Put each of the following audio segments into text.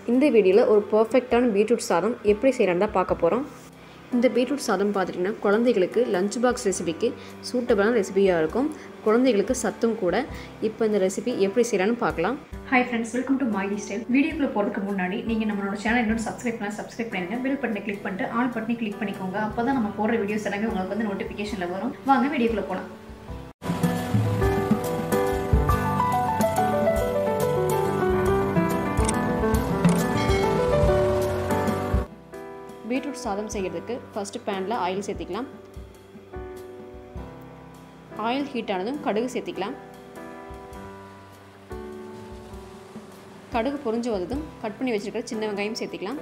இந்த வீடியோவில் ஒரு பர்ஃபெக்டான பீட்ரூட் சாதம் எப்படி செய்யலான்னு தான் பார்க்க போகிறோம் இந்த பீட்ரூட் சாதம் பார்த்துட்டிங்கன்னா குழந்தைகளுக்கு லஞ்ச் பாக்ஸ் ரெசிபிக்கு சூட்டபிளான ரெசிபியாக இருக்கும் குழந்தைகளுக்கு சத்தும் கூட இப்போ இந்த ரெசிபி எப்படி செய்யலான்னு பார்க்கலாம் hi friends welcome to my style வீடியோக்குள்ள போகிறதுக்கு முன்னாடி நீங்கள் நம்மளோட சேனல் இன்னும் சப்ஸ்கிரைப் பண்ணலாம் சப்ஸ்கிரைப் பண்ணுங்க பெல் பட்டனை கிளிக் பண்ணிட்டு ஆல் பட்டனை கிளிக் பண்ணிக்கோங்க அப்போ தான் நம்ம போடுற வீடியோஸ் எல்லாமே உங்களுக்கு வந்து நோட்டிஃபிகேஷனில் வரும் வாங்க வீடியோக்குள்ள போகலாம் பீட்ரூட் சாதம் செய்கிறதுக்கு ஃபஸ்ட்டு பேனில் ஆயில் சேர்த்திக்கலாம் ஆயில் ஹீட் ஆனதும் கடுகு சேர்த்திக்கலாம் கடுகு பொரிஞ்சு வந்ததும் கட் பண்ணி வச்சுருக்கிற சின்ன வெங்காயம் சேர்த்திக்கலாம்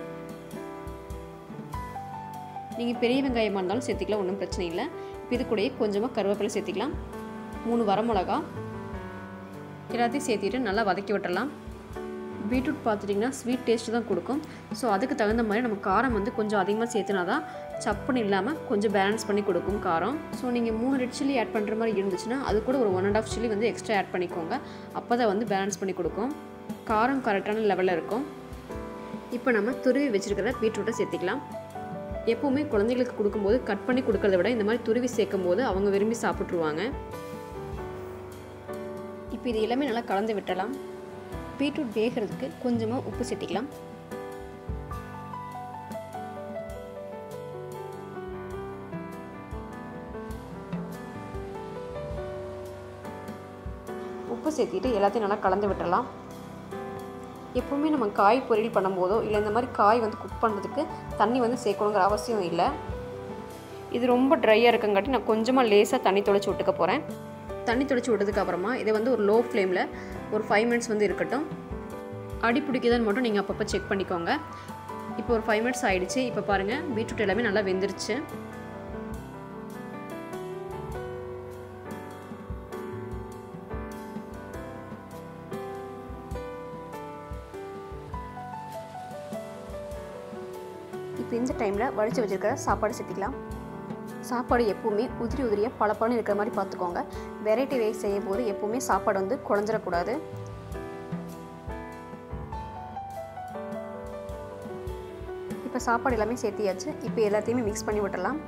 நீங்கள் பெரிய வெங்காயமாக இருந்தாலும் சேர்த்திக்கலாம் ஒன்றும் பிரச்சனை இல்லை இப்போ இது கூடயே கொஞ்சமாக கருவேப்பிலை சேர்த்திக்கலாம் மூணு வரமிளகா எல்லாத்தையும் சேர்த்திட்டு நல்லா வதக்கி விட்டுறலாம் பீட்ரூட் பார்த்துட்டிங்கன்னா ஸ்வீட் டேஸ்ட்டு தான் கொடுக்கும் ஸோ அதுக்கு தகுந்த மாதிரி நம்ம காரம் வந்து கொஞ்சம் அதிகமாக சேர்த்துனா தான் சப்புன்னு இல்லாமல் கொஞ்சம் பேலன்ஸ் பண்ணி கொடுக்கும் காரம் ஸோ நீங்கள் மூணு ரெட் சில்லி ஆட் பண்ணுற மாதிரி இருந்துச்சுன்னா அது கூட ஒரு ஒன் அண்ட் ஆஃப் சில்லி வந்து எக்ஸ்ட்ரா ஆட் பண்ணிக்கோங்க அப்போ தான் வந்து பேலன்ஸ் பண்ணி கொடுக்கும் காரம் கரெக்டான லெவலில் இருக்கும் இப்போ நம்ம துருவி வச்சுருக்கிற பீட்ரூட்டை சேர்த்திக்கலாம் எப்போவுமே குழந்தைகளுக்கு கொடுக்கும்போது கட் பண்ணி கொடுக்கறத விட இந்த மாதிரி துருவி சேர்க்கும் போது அவங்க விரும்பி சாப்பிட்ருவாங்க இப்போ இது எல்லாமே நல்லா கலந்து விட்டலாம் பீட்ரூட் வேகிறதுக்கு கொஞ்சமாக உப்பு சேர்த்திக்கலாம் உப்பு சேர்த்திட்டு எல்லாத்தையும் நல்லா கலந்து விட்டுறலாம் எப்போவுமே நம்ம காய் பொரியல் பண்ணும்போதோ இல்லை இந்த மாதிரி காய் வந்து குக் பண்ணுறதுக்கு தண்ணி வந்து சேர்க்கணுங்கிற அவசியம் இல்லை இது ரொம்ப ட்ரையாக இருக்கங்காட்டி நான் கொஞ்சமாக லேசாக தண்ணி தொளிச்சு விட்டுக்க போகிறேன் தண்ணி தொளிச்சு விட்டதுக்கு அப்புறமா இதை வந்து ஒரு லோ ஃப்ளேமில் ஒரு ஃபைவ் மினிட்ஸ் வந்து இருக்கட்டும் அடி பிடிக்குதான்னு மட்டும் நீங்கள் அப்பப்போ செக் பண்ணிக்கோங்க இப்போ ஒரு ஃபைவ் மினிட்ஸ் ஆகிடுச்சு இப்போ பாருங்கள் பீட்ரூட் எல்லாமே நல்லா வெந்துருச்சு இப்போ இந்த டைமில் வடித்து வச்சுருக்கிற சாப்பாடு சேர்த்திக்கலாம் சாப்பாடு எப்போவுமே உதிரி உதிரியாக பளபளன்னு இருக்கிற மாதிரி பார்த்துக்கோங்க வெரைட்டி ரைஸ் செய்யும் போது எப்போவுமே சாப்பாடு வந்து குழஞ்சிடக்கூடாது இப்போ சாப்பாடு எல்லாமே சேர்த்தியாச்சு இப்போ எல்லாத்தையுமே மிக்ஸ் பண்ணி விட்டுடலாம்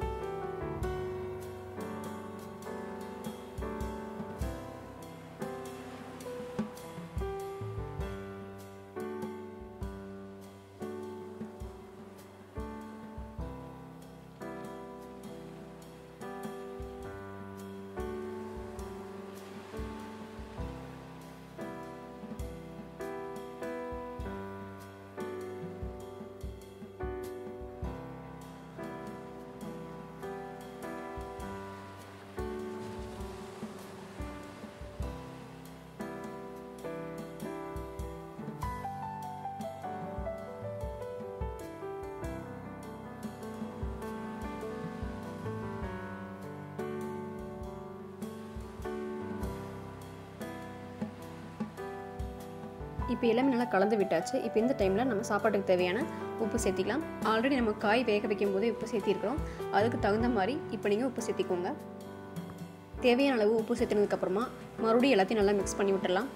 இப்போ எல்லாமே நல்லா கலந்து விட்டாச்சு இப்போ இந்த டைமில் நம்ம சாப்பாட்டுக்கு தேவையான உப்பு சேர்த்திக்கலாம் ஆல்ரெடி நம்ம காய் வேக வைக்கும் போதே உப்பு சேர்த்திருக்கிறோம் அதுக்கு தகுந்த மாதிரி இப்போ நீங்கள் உப்பு சேர்த்திக்கோங்க தேவையான அளவு உப்பு சேர்த்துனதுக்கப்புறமா மறுபடியும் எல்லாத்தையும் நல்லா மிக்ஸ் பண்ணி விட்டுடலாம்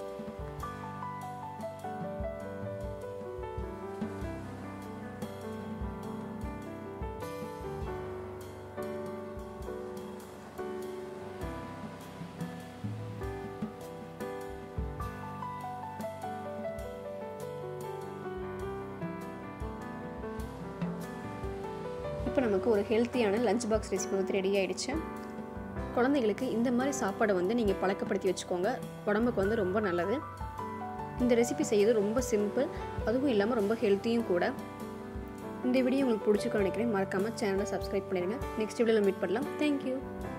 இப்போ நமக்கு ஒரு ஹெல்த்தியான லஞ்ச் பாக்ஸ் ரெசிபி வந்து ரெடி ஆகிடுச்சு குழந்தைகளுக்கு இந்த மாதிரி சாப்பாடை வந்து நீங்கள் பழக்கப்படுத்தி வச்சுக்கோங்க உடம்புக்கு வந்து ரொம்ப நல்லது இந்த ரெசிபி செய்யறது ரொம்ப சிம்பிள் அதுவும் இல்லாமல் ரொம்ப ஹெல்த்தியும் கூட இந்த வீடியோ உங்களுக்கு பிடிச்சிக்கோ நினைக்கிறேன் மறக்காமல் சேனலை சப்ஸ்கிரைப் பண்ணிடுங்க நெக்ஸ்ட் வீடியோவில் மீட் பண்ணலாம் தேங்க்யூ